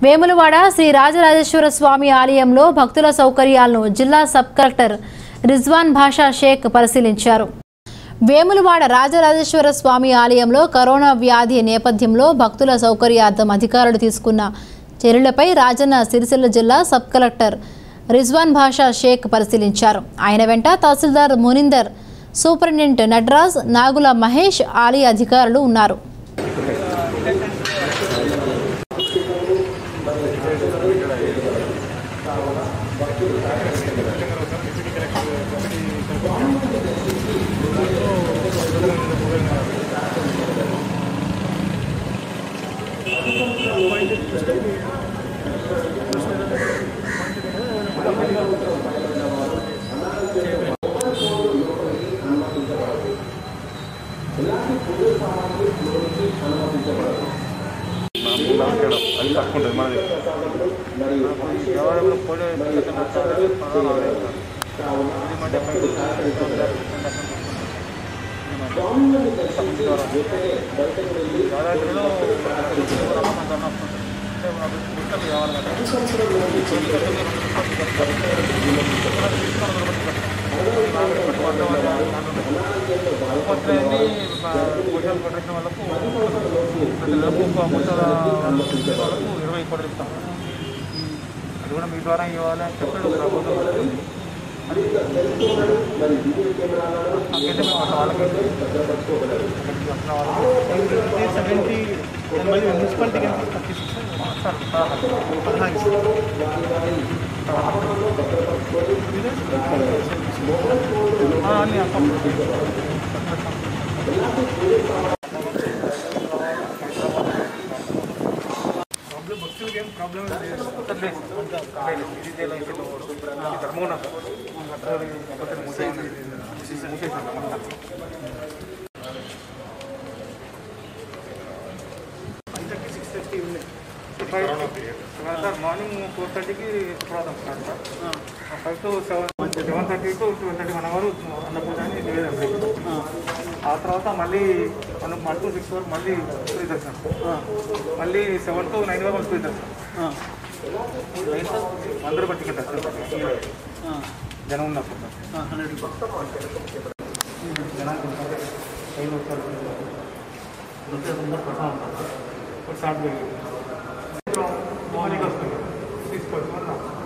వేములవాడ శ్రీ రాజరాజేశ్వర స్వామి ఆలయంలో భక్తుల సౌకర్యాలను జిల్లా సబ్ కలెక్టర్ రిజ్వాన్ భాషా షేక్ పరిశీలించారు వేములవాడ రాజరాజేశ్వర స్వామి ఆలయంలో కరోనా వ్యాధి నేపథ్యంలో భక్తుల సౌకర్యార్థం అధికారులు తీసుకున్న చర్యలపై రాజన్న సిరిసిల్ల జిల్లా సబ్ కలెక్టర్ రిజ్వాన్ భాషా షేక్ పరిశీలించారు ఆయన వెంట తహసీల్దార్ మునిందర్ సూపరింటెండెంట్ నటరాజ్ నాగుల మహేష్ ఆలయ అధికారులు ఉన్నారు నమ్మకం అది తక్కువ ఉంటుంది మనది ఎవరెవరు పోటీ ప్రధాన యాదాద్రిలో కావాలి కొంతమంది భోజనం పట్టిన వాళ్ళకు ప్రతి నెలకు ఒక ముసల వాళ్ళకు ఇరవై కోట్లు ఇస్తాం అది కూడా మీ ద్వారా ఇవ్వాలి అని చెప్పాడు ప్రభుత్వం అది నాకైతే మేము అట్లా వాళ్ళకి అట్లా వాళ్ళకి సెవెంటీ మళ్ళీ మున్సిపాలిటీకి ఎంత థర్టీ సిక్స్ పద్నాలుగు అన్నీ అర్థం ప్రాబ్లం భక్తులకి ఏం ప్రాబ్లం లేదు ధర్మం ఫైవ్ థర్టీ సిక్స్ థర్టీ ఉన్నాయి సార్ మార్నింగ్ ఫోర్ థర్టీకి శుక్రవారం start sir five to seven seven thirty to twelve thirty one hour అన్నపూజాని నివేదన break. ఆ తర్వాత మళ్ళీ వన్ వన్ టు సిక్స్ వరకు మళ్ళీ ఫ్రీ దర్శనం మళ్ళీ సెవెన్ టు నైన్ వరకు ఫ్రీ దర్శనం నైన్ అందరూ బట్టి దర్శనం జనం ఉన్నప్పుడు సార్ హండ్రెడ్ రూపీస్ జనం కొంచెం ఐదు వచ్చారు నృత్య సుందర ప్రసాదం ఉంటారు సార్ ఇప్పుడు షార్ట్ మార్నింగ్ వస్తుంది తీసుకోవచ్చు